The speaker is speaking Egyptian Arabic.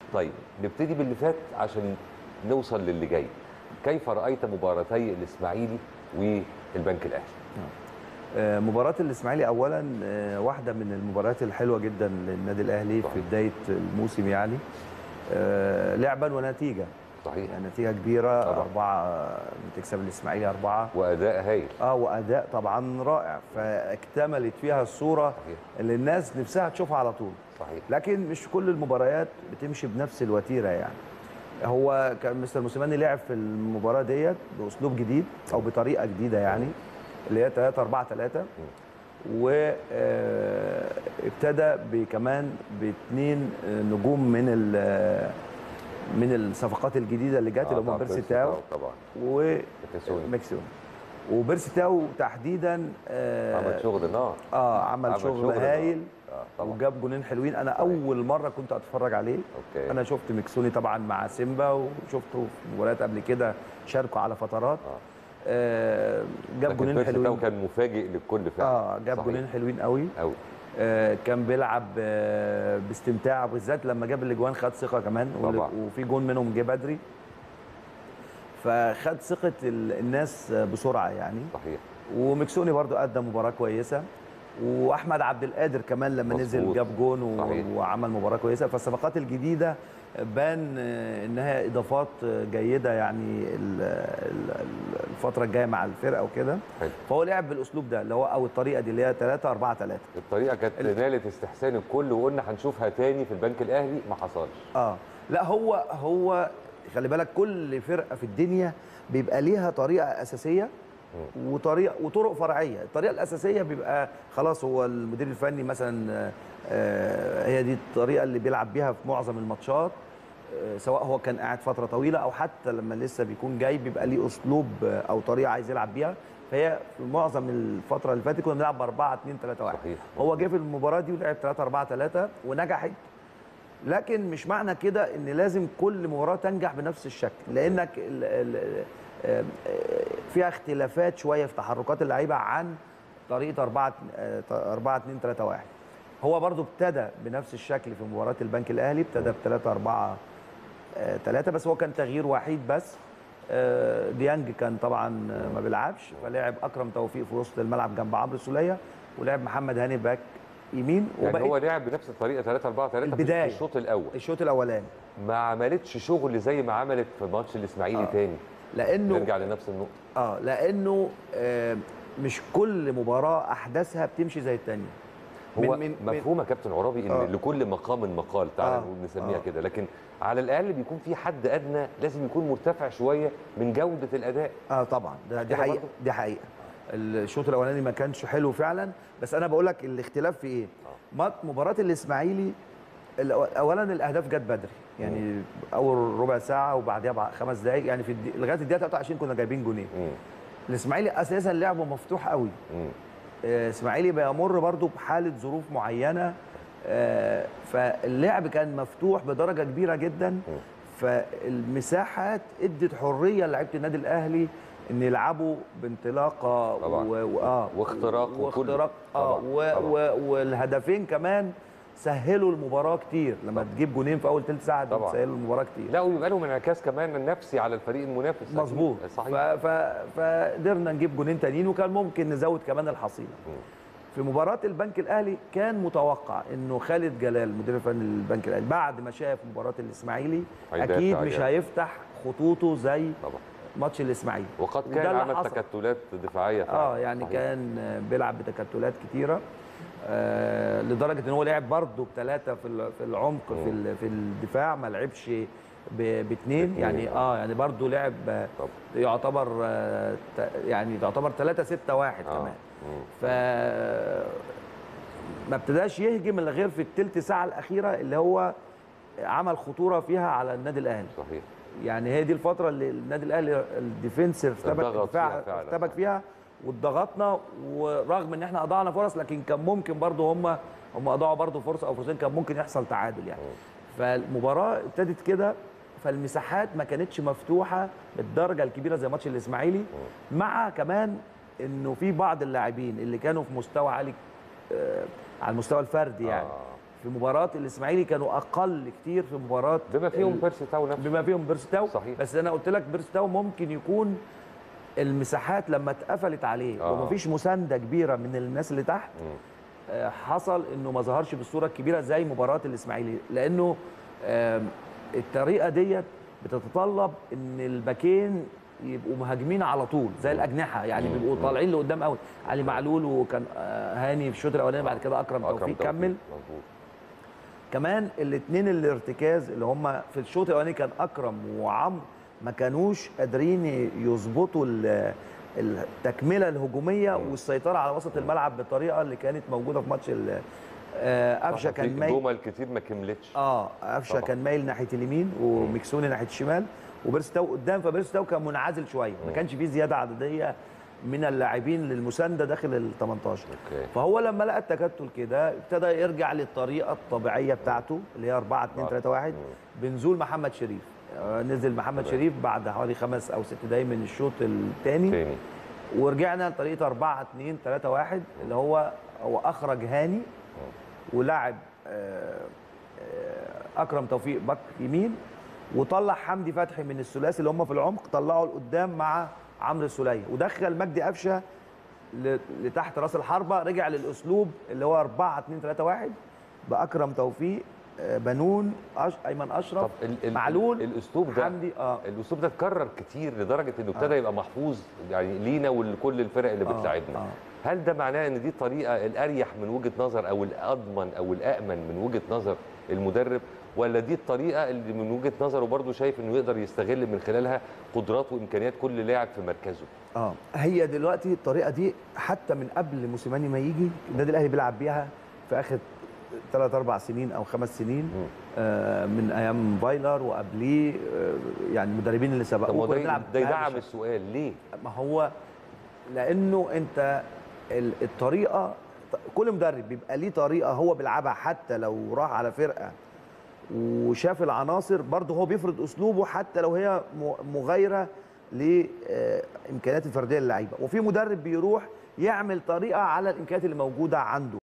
طيب نبتدي باللي فات عشان نوصل للي جاي كيف رايت مباراتي الاسماعيلي والبنك الاهلي آه، مباراة الإسماعيلي أولا آه، واحدة من المباريات الحلوة جدا للنادي الأهلي صحيح. في بداية الموسم يعني آه، لعبا ونتيجة صحيح يعني نتيجة كبيرة طبعا. أربعة بتكسب الإسماعيلي أربعة واداء هايل اه وأداء طبعا رائع فاكتملت فيها الصورة صحيح اللي الناس نفسها تشوفها على طول صحيح لكن مش كل المباريات بتمشي بنفس الوتيره يعني هو كان مستر موسيماني لعب في المباراه ديت باسلوب جديد او بطريقه جديده يعني اللي هي 3 4 3 وابتدى بكمان باثنين نجوم من ال- من الصفقات الجديده اللي جت اللي آه، هم طبعاً، بيرسي تاو طبعا ميكيسوني. ومكسيون وبيرسي تاو تحديدا آه، عمل شغل نار اه عمل, عمل شغل شغل هايل آه، طبعا وجاب جونين حلوين انا اول مره كنت اتفرج عليه اوكي انا شفت مكسوني طبعا مع سيمبا وشفته في مباريات قبل كده شاركوا على فترات آه. آه جاب لكن جونين بيرسي تاو حلوين كان مفاجئ للكل فعلا اه جاب صحيح. جونين حلوين قوي قوي آه كان بيلعب آه باستمتاع بالذات لما جاب الاجوان خد ثقه كمان وال- طبعا. وفي جون منهم جه بدري فخد ثقه ال- الناس آه، بسرعه يعني صحيح ومكسوني برضو ادى مباراه كويسه واحمد عبد القادر كمان لما مظبوط. نزل جاب جون و... صحيح. وعمل مباراه كويسه فالصفقات الجديده بان آه، انها اضافات آه، جيده يعني ال- ال- ال- الفتره الجايه مع الفرقه وكده حلو فهو لعب بالاسلوب ده اللي هو او الطريقه دي اللي هي 3 4 3 الطريقه كانت ال- نالت استحسان الكل وقلنا هنشوفها تاني في البنك الاهلي ما حصلش اه لا هو هو خلي بالك كل فرقه في الدنيا بيبقى ليها طريقه اساسيه وطريقه وطرق فرعيه الطريقه الاساسيه بيبقى خلاص هو المدير الفني مثلا آه، آه، هي دي الطريقه اللي بيلعب بيها في معظم الماتشات آه، سواء هو كان قاعد فتره طويله او حتى لما لسه بيكون جاي بيبقى ليه اسلوب آه، او طريقه عايز يلعب بيها فهي في معظم الفتره اللي فاتت كنا بنلعب ب 4 2 3 1 صحيح. هو جه في المباراه دي ولعب 3 4 3 ونجحت لكن مش معنى كده ان لازم كل مباراه تنجح بنفس الشكل لانك ال ال آه، آه، فيها اختلافات شويه في تحركات اللعيبه عن طريقه 4 4 2 3 1 هو برضو ابتدى بنفس الشكل في مباراه البنك الاهلي ابتدى ب 3 4 3 بس هو كان تغيير وحيد بس آه، ديانج كان طبعا آه، ما بيلعبش فلعب اكرم توفيق في وسط الملعب جنب عمرو السوليه ولعب محمد هاني باك يمين يعني وبقيت هو لعب بنفس الطريقه 3 4 3 في البداية. الشوط الاول الشوط الاولاني ما عملتش شغل زي ما عملت في ماتش الاسماعيلي آه. تاني لانه نرجع لنفس النقطه اه لانه آه مش كل مباراه احداثها بتمشي زي الثانيه هو مفهوم يا كابتن عرابي ان آه. لكل مقام مقال تعالى آه. نقول نسميها آه. كده لكن على الاقل بيكون في حد ادنى لازم يكون مرتفع شويه من جوده الاداء اه طبعا ده دي كده حقيقه برضه؟ دي حقيقه الشوط الاولاني ما كانش حلو فعلا بس انا بقول لك الاختلاف في ايه مات- مباراه الاسماعيلي الأو- اولا الاهداف جت بدري يعني اول ربع ساعه وبعديها بع- خمس دقائق يعني في الدي... لغايه الدقيقه 23 كنا جايبين جونين مم. الاسماعيلي اساسا لعبه مفتوح قوي مم. آه، اسماعيلي بيمر برضو بحاله ظروف معينه آه، فاللعب كان مفتوح بدرجه كبيره جدا فالمساحات ادت حريه لعيبه النادي الاهلي ان يلعبوا بانطلاقه طبعا. و... و... اه واختراق وكله. واختراق اه طبعا. و... طبعا. و... والهدفين كمان سهلوا المباراه كتير لما تجيب جونين في اول ثلث ساعه دي طبعا. سهلوا المباراه كتير لا ويبقى لهم انعكاس كمان النفسي على الفريق المنافس أكيد. مظبوط ف... صحيح ف... فقدرنا نجيب جونين تانيين وكان ممكن نزود كمان الحصيله في مباراة البنك الأهلي كان متوقع إنه خالد جلال مدير الفني للبنك الأهلي بعد ما شاف مباراة الإسماعيلي هيدافع أكيد مش يعني. هيفتح خطوطه زي طبعا ماتش الإسماعيلي وقد وده كان اللي عمل حصل. تكتلات دفاعيه فعلا. اه يعني صحيح. كان بيلعب بتكتلات كتيره آه لدرجه ان هو لعب برضه بثلاثه في ال- في العمق في ال- في الدفاع ما لعبش ب- باثنين باتنين، يعني اه يعني برضه لعب آه، طب. يعتبر آه ت- يعني تعتبر 3 6 1 آه. كمان مم. ف ما ابتداش يهجم الا غير في الثلث ساعه الاخيره اللي هو عمل خطوره فيها على النادي الاهلي صحيح يعني هي دي الفتره اللي النادي الاهلي الديفنس ارتبك اتضغط الدفاع فيها فعلا. ارتبك فيها واتضغطنا ورغم ان احنا اضاعنا فرص لكن كان ممكن برضه هم هم اضاعوا برضه فرصه او فرصتين كان ممكن يحصل تعادل يعني فالمباراه ابتدت كده فالمساحات ما كانتش مفتوحه بالدرجه الكبيره زي ماتش الاسماعيلي مع كمان انه في بعض اللاعبين اللي كانوا في مستوى عالي آه، على المستوى الفردي يعني آه. في مباراه الاسماعيلي كانوا اقل كتير في مباراه بما فيهم ال- بيرسي تاو نفسه بما فيهم بيرستاو صحيح. بس انا قلت لك بيرستاو ممكن يكون المساحات لما اتقفلت عليه آه. ومفيش مسانده كبيره من الناس اللي تحت مم. آه، حصل انه ما ظهرش بالصوره الكبيره زي مباراه الاسماعيلي لانه آم، الطريقه ديت بتتطلب ان الباكين يبقوا مهاجمين على طول زي الاجنحه يعني مم. بيبقوا مم. طالعين لقدام قوي علي معلول وكان آه، هاني في الشوط الاولاني بعد كده اكرم أكرم توفيق كمل مظبوط كمان الاثنين الارتكاز اللي هم في الشوط الاولاني كان اكرم وعمرو ما كانوش قادرين يظبطوا ال- التكمله الهجوميه والسيطره على وسط الملعب بالطريقه اللي كانت موجوده في ماتش ال- آه، قفشه صح، كان في مايل جمل كتير ما كملتش اه قفشه طبعا. كان مايل ناحيه اليمين ومكسوني ناحيه الشمال وبيرستاو قدام فبيرستاو كان منعزل شويه ما مم. كانش فيه زياده عدديه من اللاعبين للمسانده داخل ال 18 اوكي فهو لما لقى التكتل كده ابتدى يرجع للطريقه الطبيعيه بتاعته اللي هي 4 2 3 1 بنزول محمد شريف آه، نزل محمد تمام. شريف بعد حوالي خمس او ست دقايق من الشوط الثاني تاني ورجعنا لطريقه 4 2 3 1 اللي هو هو اخرج هاني ولعب آه، آه، اكرم توفيق باك يمين وطلع حمدي فتحي من الثلاثي اللي هم في العمق طلعه لقدام مع عمرو السوليه ودخل مجدي قفشه ل- لتحت راس الحربه رجع للاسلوب اللي هو 4 2 3 1 باكرم توفيق آه، بنون أش... ايمن اشرف طب ال- ال- معلول الاسلوب ده حمدي اه الاسلوب ده اتكرر كتير لدرجه انه ابتدى آه. يبقى محفوظ يعني لينا ولكل الفرق اللي آه، بتلاعبنا آه. هل ده معناه ان دي الطريقه الاريح من وجهه نظر او الاضمن او الامن من وجهه نظر المدرب ولا دي الطريقه اللي من وجهه نظره برضه شايف انه يقدر يستغل من خلالها قدرات وامكانيات كل لاعب في مركزه اه هي دلوقتي الطريقه دي حتى من قبل موسيماني ما يجي النادي الاهلي بيلعب بيها في اخر ثلاث اربع سنين او خمس سنين مم. آه من ايام فايلر وقبليه آه يعني المدربين اللي طب ما سبقوه هو كنا ده بنلعب ده بهذا يدعم الشكل. السؤال ليه؟ ما هو لانه انت ال- الطريقه كل مدرب بيبقى ليه طريقه هو بيلعبها حتى لو راح على فرقه وشاف العناصر برضه هو بيفرض اسلوبه حتى لو هي م- مغايره لامكانيات الفرديه للعيبه وفي مدرب بيروح يعمل طريقه على الامكانيات اللي موجوده عنده